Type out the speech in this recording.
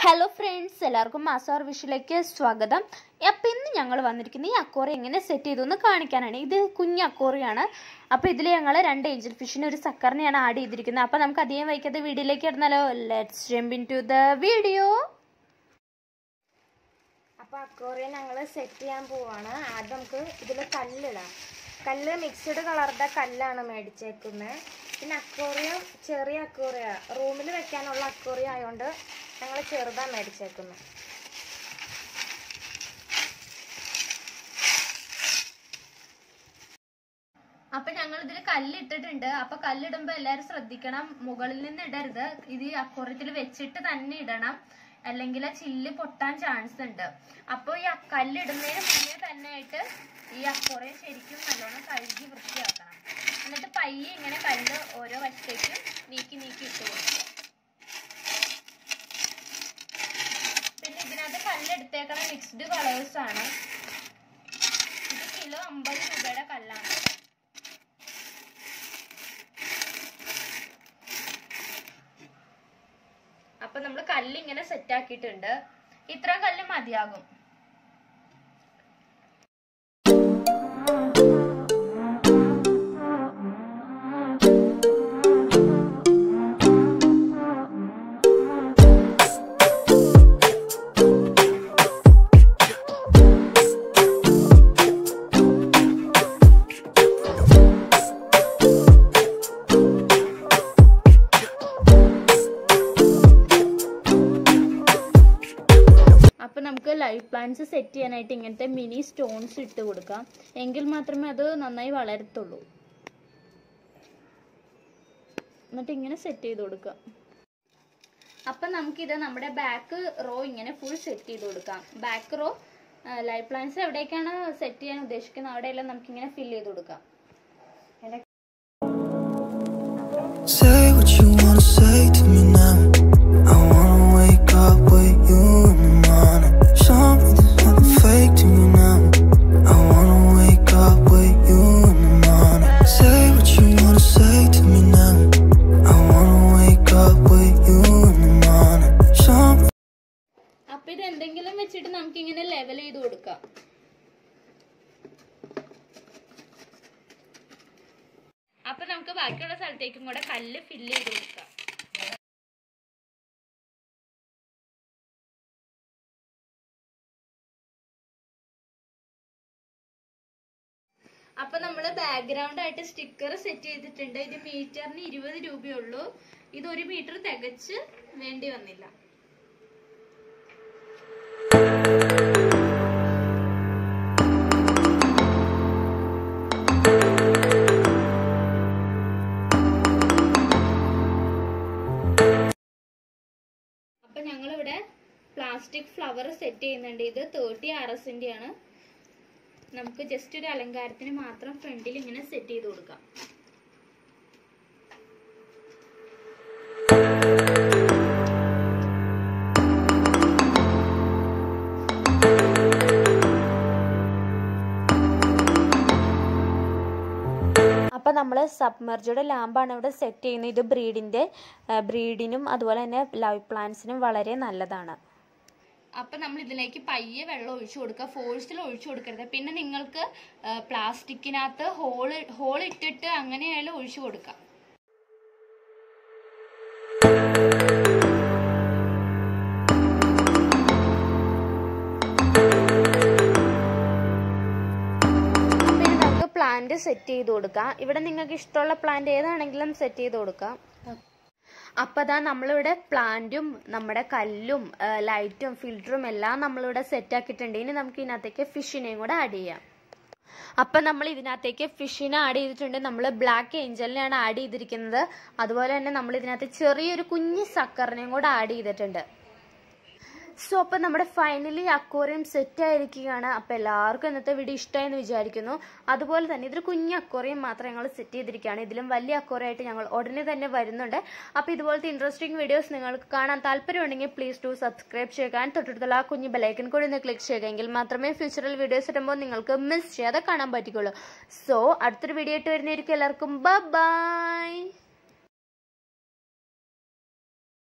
Hello friends എല്ലാവർക്കും മാസാർ വിഷിലേക്ക് സ്വാഗതം അപ്പം ഇന്ന് ഞങ്ങൾ വന്നിരിക്കുന്നത് ഈ അക്കോറി എങ്ങനെ സെറ്റ് ചെയ്തു എന്ന് കാണിക്കാനാണ് ഇത് കുഞ്ഞ് അക്കോറിയാണ് അപ്പോൾ ഇതിൽ ഞങ്ങൾ രണ്ട് ഏഞ്ചൽ ഫിഷിന് ഒരു സക്കറിനെയാണ് ആഡ് ചെയ്തിരിക്കുന്നത് അപ്പോൾ നമുക്ക് അധികം വൈകാതെ വീഡിയോയിലേക്ക് ഇടുന്നാലോ let's jump in to the video അപ്പോൾ അക്വേറിയം ഞങ്ങൾ സെറ്റ് ചെയ്യാൻ പോവാണ് ആദ്യം നമുക്ക് ഇതിൽ കല്ലിടാം കല്ല് മിക്സ്ഡ് കളറുടെ കല്ലാണ് മേടിച്ചേക്കുന്നത് പിന്നെ അക്വേറിയം ചെറിയ അക്വേറിയ റൂമിൽ വെക്കാനുള്ള അക്വേറിയം ആയതുകൊണ്ട് ഞങ്ങൾ ചെറുതാണ് മേടിച്ചേക്കുന്നത് അപ്പൊ ഞങ്ങൾ ഇതിൽ കല്ലിട്ടിട്ടുണ്ട് അപ്പൊ കല്ലിടുമ്പോ എല്ലാരും ശ്രദ്ധിക്കണം മുകളിൽ നിന്ന് ഇടരുത് ഇത് ഈ അക്വറത്തിൽ വെച്ചിട്ട് തന്നെ ഇടണം അല്ലെങ്കിൽ ആ ചില്ല് പൊട്ടാൻ ചാൻസ് ഉണ്ട് അപ്പൊ ഈ അ- കല്ലിടുന്നതിന് മുന്നേ തന്നെ ആയിട്ട് ഈ അക്വറയെ ശരിക്കും നല്ലോണം കഴുകി വൃത്തിയാക്കണം എന്നിട്ട് പയ്യെ ഇങ്ങനെ കല്ല് ഓരോ വശത്തേക്കും നീക്കി നീക്കി ഇട്ട് കൊടുക്കുക പിന്നെ ഇതിനകത്ത് കല്ലെടുത്തേക്കണ മിക്സ്ഡ് കളേഴ്സ് ആണ് ഇത് കിലോ അമ്പത് രൂപയുടെ കല്ലാണ് അപ്പൊ നമ്മൾ കല്ല് ഇങ്ങനെ സെറ്റ് ആക്കിയിട്ടുണ്ട് ഇത്ര കല്ല് മതിയാകും അപ്പൊ നമുക്ക് ലൈഫ് പ്ലാന്റ്സ് സെറ്റ് ചെയ്യാനായിട്ട് ഇങ്ങനത്തെ മിനി സ്റ്റോൺസ് ഇട്ട് കൊടുക്കാം എങ്കിൽ മാത്രമേ അത് നന്നായി വളരത്തുള്ളൂ എന്നിട്ട് ഇങ്ങനെ സെറ്റ് ചെയ്ത് കൊടുക്കാം അപ്പൊ നമുക്കിത് നമ്മുടെ ബാക്ക് റോ ഇങ്ങനെ ഫുൾ സെറ്റ് ചെയ്ത് കൊടുക്കാം ബാക്ക് റോ ലൈഫ് പ്ലാന്റ്സ് എവിടേക്കാണ് സെറ്റ് ചെയ്യാൻ ഉദ്ദേശിക്കുന്നത് അവിടെയെല്ലാം നമുക്ക് ഇങ്ങനെ ഫിൽ ചെയ്ത് കൊടുക്കാം Say what you wanna say to me now. I wanna wake up with you in the morning. Show me there's nothing fake to me now. I wanna wake up with you in the morning. Say what you wanna say to me now. I wanna wake up with you in the morning. Show me. അപ്പൊ ഇത് എന്തെങ്കിലും വെച്ചിട്ട് നമുക്ക് ഇങ്ങനെ level ചെയ്ത് കൊടുക്കാം അപ്പൊ നമുക്ക് ബാക്കിയുള്ള സ്ഥലത്തേക്കും കൂടെ കല്ല് ഫില്ല് ചെയ്ത് കൊടുക്കാം അപ്പൊ നമ്മള് ബാക്ക്ഗ്രൗണ്ട് ആയിട്ട് സ്റ്റിക്കർ സെറ്റ് ചെയ്തിട്ടുണ്ട് ഇത് മീറ്ററിന് ഇരുപത് രൂപയുള്ളൂ ഇത് ഒരു മീറ്റർ തികച്ച് വേണ്ടി വന്നില്ല അപ്പൊ ഞങ്ങളിവിടെ പ്ലാസ്റ്റിക് ഫ്ലവർ സെറ്റ് ചെയ്യുന്നുണ്ട് ഇത് തേർട്ടി ആർ എസിന്റെ ആണ് നമുക്ക് ജസ്റ്റ് ഒരു അലങ്കാരത്തിന് മാത്രം ഫ്രണ്ടിൽ ഇങ്ങനെ സെറ്റ് ചെയ്ത് കൊടുക്കാം അപ്പൊ നമ്മൾ സബ്മർജയുടെ ലാമ്പാണ് ഇവിടെ സെറ്റ് ചെയ്യുന്നത് ഇത് ബ്രീഡിന്റെ ബ്രീഡിനും അതുപോലെ തന്നെ ലൈവ് പ്ലാന്റ്സിനും വളരെ നല്ലതാണ് അപ്പൊ നമ്മൾ ഇതിലേക്ക് പയ്യെ വെള്ളം ഒഴിച്ചു കൊടുക്കുക ഫോഴ്സിൽ ഒഴിച്ചു കൊടുക്കരുത് പിന്നെ നിങ്ങൾക്ക് പ്ലാസ്റ്റിക്കിനകത്ത് ഹോള് ഹോൾ ഇട്ടിട്ട് അങ്ങനെയായാലും ഒഴിച്ചു കൊടുക്കാം അപ്പൊ ഇനി നമുക്ക് പ്ലാന്റ് സെറ്റ് ചെയ്ത് കൊടുക്കാം ഇവിടെ നിങ്ങൾക്ക് ഇഷ്ടമുള്ള പ്ലാന്റ് ഏതാണെങ്കിലും സെറ്റ് ചെയ്ത് കൊടുക്കാം അപ്പൊ അതാ നമ്മളിവിടെ പ്ലാന്റും നമ്മുടെ കല്ലും ആ, ലൈറ്റും ഫിൽറ്ററും എല്ലാം നമ്മളിവിടെ സെറ്റ് ആക്കിയിട്ടുണ്ട് ഇനി നമുക്ക് ഇതിനകത്തേക്ക് ഫിഷിനെയും കൂടെ ആഡ് ചെയ്യാം അപ്പൊ നമ്മൾ ഇതിനകത്തേക്ക് ഫിഷിനെ ആഡ് ചെയ്തിട്ടുണ്ട് നമ്മൾ ബ്ലാക്ക് ഏഞ്ചലിനെയാണ് ആഡ് ചെയ്തിരിക്കുന്നത് അതുപോലെ തന്നെ നമ്മൾ ഇതിനകത്ത് ചെറിയൊരു കുഞ്ഞ് സക്കറിനെയും കൂടെ ആഡ് ചെയ്തിട്ടുണ്ട് സോ അപ്പം നമ്മുടെ ഫൈനലി അക്വേറിയം സെറ്റ് ആയിരിക്കുകയാണ് അപ്പോൾ എല്ലാവർക്കും ഇന്നത്തെ വീഡിയോ ഇഷ്ടമായെന്ന് വിചാരിക്കുന്നു അതുപോലെ തന്നെ ഇതൊരു കുഞ്ഞ് അക്വേറിയം മാത്രം ഞങ്ങൾ സെറ്റ് ചെയ്തിരിക്കുകയാണ് ഇതിലും വലിയ aquarium ആയിട്ട് ഞങ്ങൾ ഉടനെ തന്നെ വരുന്നുണ്ട് അപ്പോൾ ഇതുപോലത്തെ ഇൻട്രസ്റ്റിംഗ് വീഡിയോസ് നിങ്ങൾക്ക് കാണാൻ താല്പര്യമുണ്ടെങ്കിൽ പ്ലീസ് ടു സബ്സ്ക്രൈബ് ചെയ്യുക തൊട്ടടുത്തുള്ള ആ കുഞ്ഞ് ബെലൈക്കൻ കൂടി ഒന്ന് ക്ലിക്ക് ചെയ്യുക എങ്കിൽ മാത്രമേ ഫ്യൂച്ചറിൽ വീഡിയോസ് ഇടുമ്പോൾ നിങ്ങൾക്ക് മിസ് ചെയ്യാതെ കാണാൻ പറ്റുകയുള്ളൂ സോ അടുത്തൊരു വീഡിയോ ആയിട്ട് വരുന്നതായിരിക്കും എല്ലാവർക്കും ബൈ